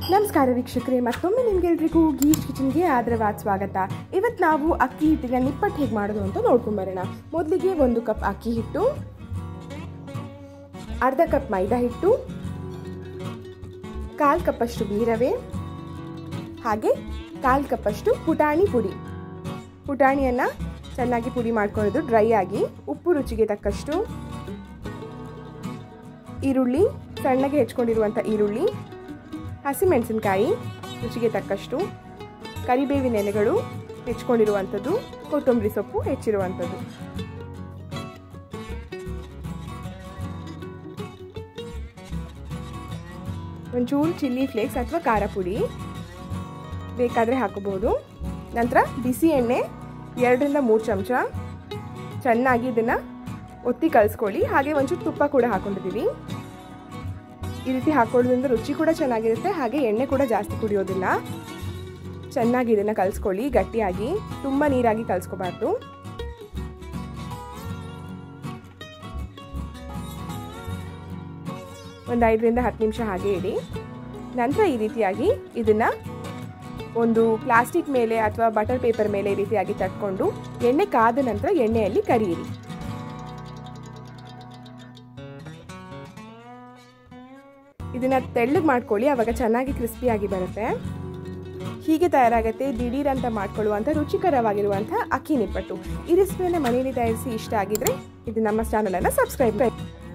ನಮಸ್ಕಾರ ವೀಕ್ಷಕರೇ ಮತ್ತೊಮ್ಮೆ ನಿಮ್ಗೆಲ್ರಿಗೂ ಗೀಶ್ ಕಿಚನ್ಗೆ ಆದರವಾದ ಸ್ವಾಗತ ಇವತ್ತು ನಾವು ಅಕ್ಕಿ ಹಿಟ್ಟಿನ ನಿಪ್ಪಟ್ಟು ಹೇಗೆ ಮಾಡೋದು ಅಂತ ನೋಡ್ಕೊಂಬರೋಣ ಮೊದಲಿಗೆ ಒಂದು ಕಪ್ ಅಕ್ಕಿ ಹಿಟ್ಟು ಅರ್ಧ ಕಪ್ ಮೈದಾ ಹಿಟ್ಟು ಕಾಲು ಕಪ್ಪಷ್ಟು ಬೀರವೆ ಹಾಗೆ ಕಾಲು ಕಪ್ಪಷ್ಟು ಪುಟಾಣಿ ಪುಡಿ ಪುಟಾಣಿಯನ್ನು ಚೆನ್ನಾಗಿ ಪುಡಿ ಮಾಡ್ಕೊಳ್ಳೋದು ಡ್ರೈ ಆಗಿ ಉಪ್ಪು ರುಚಿಗೆ ತಕ್ಕಷ್ಟು ಈರುಳ್ಳಿ ಸಣ್ಣಗೆ ಹೆಚ್ಕೊಂಡಿರುವಂಥ ಈರುಳ್ಳಿ ಹಸಿಮೆಣಸಿನಕಾಯಿ ರುಚಿಗೆ ತಕ್ಕಷ್ಟು ಕರಿಬೇವಿನ ಎಲೆಗಳು ಹೆಚ್ಕೊಂಡಿರುವಂಥದ್ದು ಕೊತ್ತಂಬರಿ ಸೊಪ್ಪು ಹೆಚ್ಚಿರುವಂಥದ್ದು ಒಂಚೂರು ಚಿಲ್ಲಿ ಫ್ಲೇಕ್ಸ್ ಅಥವಾ ಖಾರ ಪುಡಿ ಬೇಕಾದರೆ ಹಾಕೋಬಹುದು ನಂತರ ಬಿಸಿ ಎಣ್ಣೆ ಎರಡರಿಂದ ಮೂರು ಚಮಚ ಚೆನ್ನಾಗಿ ಇದನ್ನು ಒತ್ತಿ ಕಲಿಸ್ಕೊಳ್ಳಿ ಹಾಗೆ ಒಂಚೂರು ತುಪ್ಪ ಕೂಡ ಹಾಕೊಂಡಿದ್ದೀವಿ ಈ ರೀತಿ ಹಾಕೊಳ್ಳೋದ್ರಿಂದ ರುಚಿ ಕೂಡ ಚೆನ್ನಾಗಿರುತ್ತೆ ಹಾಗೆ ಎಣ್ಣೆ ಕೂಡ ಜಾಸ್ತಿ ಕುಡಿಯೋದಿಲ್ಲ ಚೆನ್ನಾಗಿ ಇದನ್ನು ಕಲಿಸ್ಕೊಳ್ಳಿ ಗಟ್ಟಿಯಾಗಿ ತುಂಬ ನೀರಾಗಿ ಕಲಿಸ್ಕೋಬಾರ್ದು ಒಂದು ಐದರಿಂದ ಹತ್ತು ನಿಮಿಷ ಹಾಗೆ ಇಡಿ ನಂತರ ಈ ರೀತಿಯಾಗಿ ಇದನ್ನು ಒಂದು ಪ್ಲಾಸ್ಟಿಕ್ ಮೇಲೆ ಅಥವಾ ಬಟರ್ ಪೇಪರ್ ಮೇಲೆ ಈ ರೀತಿಯಾಗಿ ತಟ್ಕೊಂಡು ಎಣ್ಣೆ ಕಾದ ನಂತರ ಎಣ್ಣೆಯಲ್ಲಿ ಕರಿಯಿರಿ ಇದನ್ನ ತೆಳ್ಳಗೆ ಮಾಡ್ಕೊಳ್ಳಿ ಅವಾಗ ಚೆನ್ನಾಗಿ ಕ್ರಿಸ್ಪಿಯಾಗಿ ಬರುತ್ತೆ ಹೀಗೆ ತಯಾರಾಗುತ್ತೆ ದಿಢೀರ್ ಅಂತ ಮಾಡ್ಕೊಳ್ಳುವಂಥ ರುಚಿಕರವಾಗಿರುವಂಥ ಅಕ್ಕಿ ನಿಪ್ಪಟ್ಟು ಈ ರೆಸಿಪಿಯನ್ನು ಮನೆಯಲ್ಲಿ ತಯಾರಿಸಿ ಇಷ್ಟ ಆಗಿದ್ರೆ ಇದು ನಮ್ಮ ಚಾನಲನ್ನು ಸಬ್ಸ್ಕ್ರೈಬ್